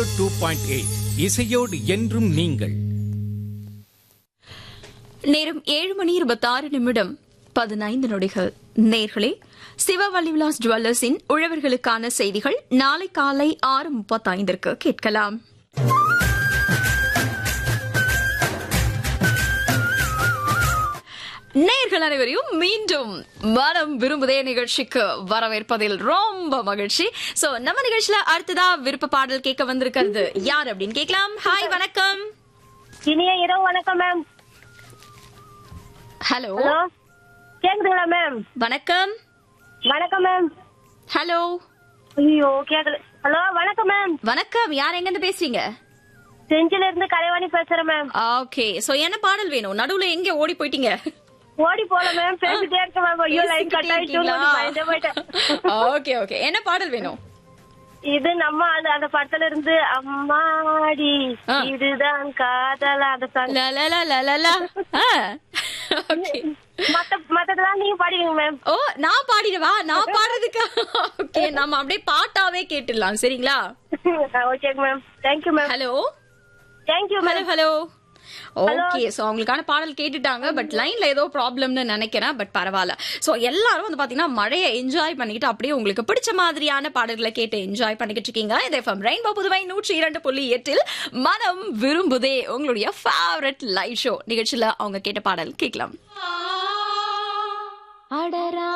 Two point eight இசையோடு என்றும் நீங்கள் நேரம் ஏழு மணி இருபத்தாறு நிமிடம் பதினைந்து நொடிகள் நேர்களே சிவவல்லி விலாஸ் ஜுவல்லர்ஸின் உழவர்களுக்கான செய்திகள் நாளை காலை ஆறு முப்பத்தைந்திற்கு கேட்கலாம் நேர்கள் அனைவரையும் மீண்டும் மனம் விரும்புதே நிகழ்ச்சிக்கு வரவேற்பதில் ரொம்ப மகிழ்ச்சி சோ நம்ம நிகழ்ச்சியில அடுத்ததா விருப்ப பாடல் கேட்க வந்திருக்கிறது யார் அப்படின்னு கேட்கலாம் ஹாய் வணக்கம் இனிய இரவு வணக்கம் மேம் ஹலோ ஹலோ கேக்குதுங்களா மேம் வணக்கம் வணக்கம் மேம் ஹலோ ஐயோ கேக்குது ஹலோ வணக்கம் மேம் வணக்கம் யார் எங்க இருந்து பேசுறீங்க செஞ்சில இருந்து கலைவாணி பேசுறேன் மேம் ஓகே சோ என்ன பாடல் வேணும் நடுவுல எங்க ஓடி போயிட்டீங்க ஓடி போல மேம் பேசிட்டே இருக்கேன் மேம் ஐயோ லைன் கட் ஆயிட்டு பயந்தே போயிட்டேன் ஓகே ஓகே என்ன பாடல் வேணும் இது நம்ம அது அந்த படத்துல இருந்து அம்மாடி ஆ. இதுதான் காதல் அந்த song. ல, ல, ல, ல, ல, ல. ஆ. Okay. மத்த மத்ததெல்லாம் நீங்க பாடுவீங்க மேம் ஓ நான் பாடிடவா நான் பாடுறதுக்கு ஓகே நம்ம அப்படியே பாட்டாவே கேட்டுடலாம் சரிங்களா okay ma'am thank you ma'am hello thank you hello ma'am hello okay so அவங்களுக்கான பாடல் கேட்டுட்டாங்க பட் லைன்ல ஏதோ ப்ராப்ளம்னு நினைக்கிறேன் பட் பரவாயில்ல சோ எல்லாரும் வந்து பாத்தீங்கன்னா மழையை என்ஜாய் பண்ணிக்கிட்டு அப்படியே உங்களுக்கு பிடிச்ச மாதிரியான பாடல்களை கேட்டு என்ஜாய் பண்ணிக்கிட்டு இருக்கீங்க இது எஃப்எம் ரெயின்போ புதுவை நூற்றி இரண்டு புள்ளி எட்டில் மனம் விரும்புதே உங்களுடைய ஃபேவரட் லைவ் ஷோ நிகழ்ச்சியில அவங்க கேட்ட பாடல் கேட்கலாம் அடரா